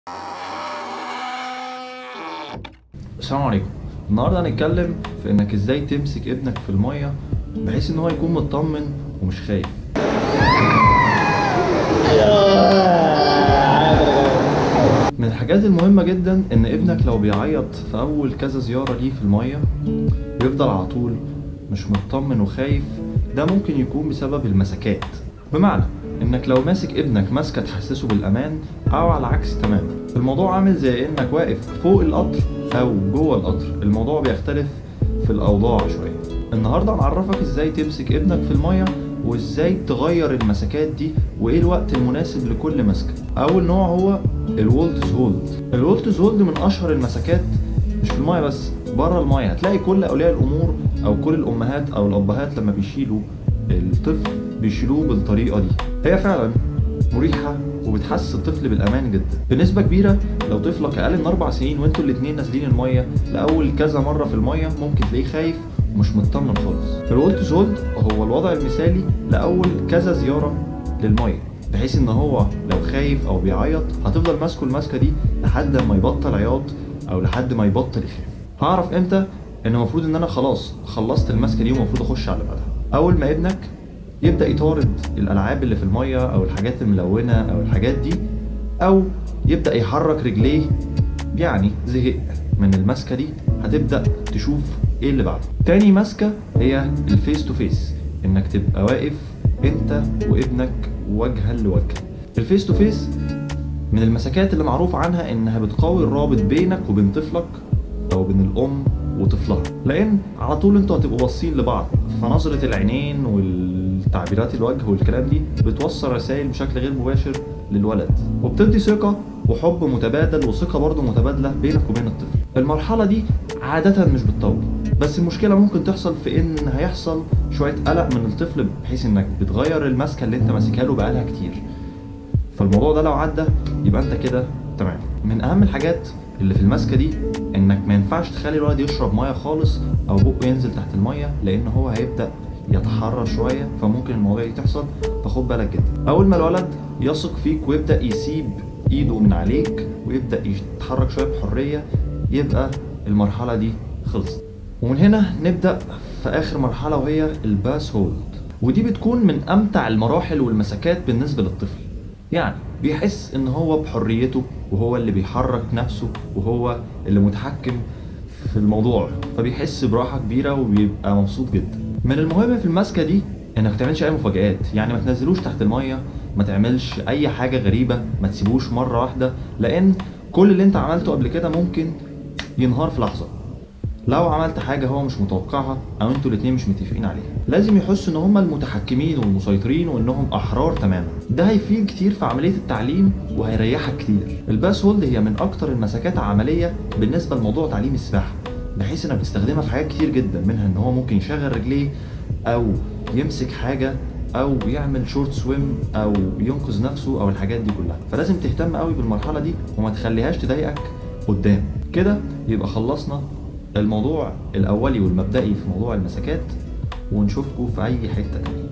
السلام عليكم النهارده هنتكلم في انك ازاي تمسك ابنك في الميه بحيث ان هو يكون مطمن ومش خايف من الحاجات المهمة جدا ان ابنك لو بيعيط في اول كذا زيارة ليه في المية ويفضل على طول مش مطمن وخايف ده ممكن يكون بسبب المسكات بمعنى انك لو ماسك ابنك ماسكة تحسسه بالامان او على العكس تماما الموضوع عامل زي انك واقف فوق القطر او جوه القطر الموضوع بيختلف في الاوضاع شوية النهاردة هنعرفك ازاي تمسك ابنك في المية وازاي تغير المسكات دي وايه الوقت المناسب لكل مسكة اول نوع هو الولتز هولد الولتز هولد من اشهر المسكات مش في المايه بس بره المايه هتلاقي كل اولياء الامور او كل الامهات او الابهات لما بيشيلوا الطفل بيشيلوه بالطريقه دي هي فعلا مريحه وبتحسس الطفل بالامان جدا بنسبه كبيره لو طفلك اقل من اربع سنين وانتوا الاتنين نازلين الميه لاول كذا مره في الميه ممكن تلاقيه خايف ومش مطمن خالص الولتز هولد هو الوضع المثالي لاول كذا زياره للميه بحيث ان هو لو خايف او بيعيط هتفضل ماسكه الماسكه دي لحد ما يبطل عياط او لحد ما يبطل يخاف هعرف امتى ان المفروض ان انا خلاص خلصت الماسكه دي ومفروض اخش على اللي بعدها اول ما ابنك يبدا يطارد الالعاب اللي في الميه او الحاجات الملونه او الحاجات دي او يبدا يحرك رجليه يعني زهق من الماسكه دي هتبدا تشوف ايه اللي بعده تاني ماسكه هي الفيس تو فيس انك تبقى واقف انت وابنك وجها لوجه الفيس تو فيس من المسكات اللي معروف عنها انها بتقوي الرابط بينك وبين طفلك او بين الام وطفلها لان على طول انتوا هتبقوا باصين لبعض فنظره العينين والتعبيرات الوجه والكلام دي بتوصل رسائل بشكل غير مباشر للولد وبتدي ثقه وحب متبادل وثقه برضه متبادله بينك وبين الطفل المرحله دي عاده مش بتطول بس المشكله ممكن تحصل في ان هيحصل شويه قلق من الطفل بحيث انك بتغير الماسكه اللي انت ماسكها له بقالها كتير فالموضوع ده لو عدى يبقى انت كده تمام من اهم الحاجات اللي في الماسكه دي انك ما ينفعش تخلي الولد يشرب ميه خالص او بقه ينزل تحت الميه لان هو هيبدا يتحرر شويه فممكن المواضيع دي تحصل فخد بالك جدا اول ما الولد يثق فيك ويبدا يسيب ايده من عليك ويبدا يتحرك شويه بحريه يبقى المرحله دي خلصت ومن هنا نبدا في اخر مرحله وهي الباس هولد ودي بتكون من امتع المراحل والمسكات بالنسبه للطفل يعني بيحس ان هو بحريته وهو اللي بيحرك نفسه وهو اللي متحكم في الموضوع فبيحس براحه كبيره وبيبقى مبسوط جدا من المهم في المسكه دي انك ما تعملش اي مفاجآت يعني ما تنزلوش تحت الميه ما تعملش اي حاجه غريبه ما تسيبوش مره واحده لان كل اللي انت عملته قبل كده ممكن ينهار في لحظه لو عملت حاجه هو مش متوقعها او انتوا الاتنين مش متفقين عليها لازم يحسوا ان هما المتحكمين والمسيطرين وانهم احرار تماما ده هيفيد كتير في عمليه التعليم وهيريحك كتير الباس هولد هي من اكتر المسكات عمليه بالنسبه لموضوع تعليم السباحه بحيث انك بتستخدمها في حاجات كتير جدا منها ان هو ممكن يشغل رجليه او يمسك حاجه او يعمل شورت سويم او ينقذ نفسه او الحاجات دي كلها فلازم تهتم قوي بالمرحله دي وما تخليهاش تضايقك قدام كده يبقى خلصنا الموضوع الاولي والمبدئي في موضوع المسكات ونشوفكم في اي حته تانية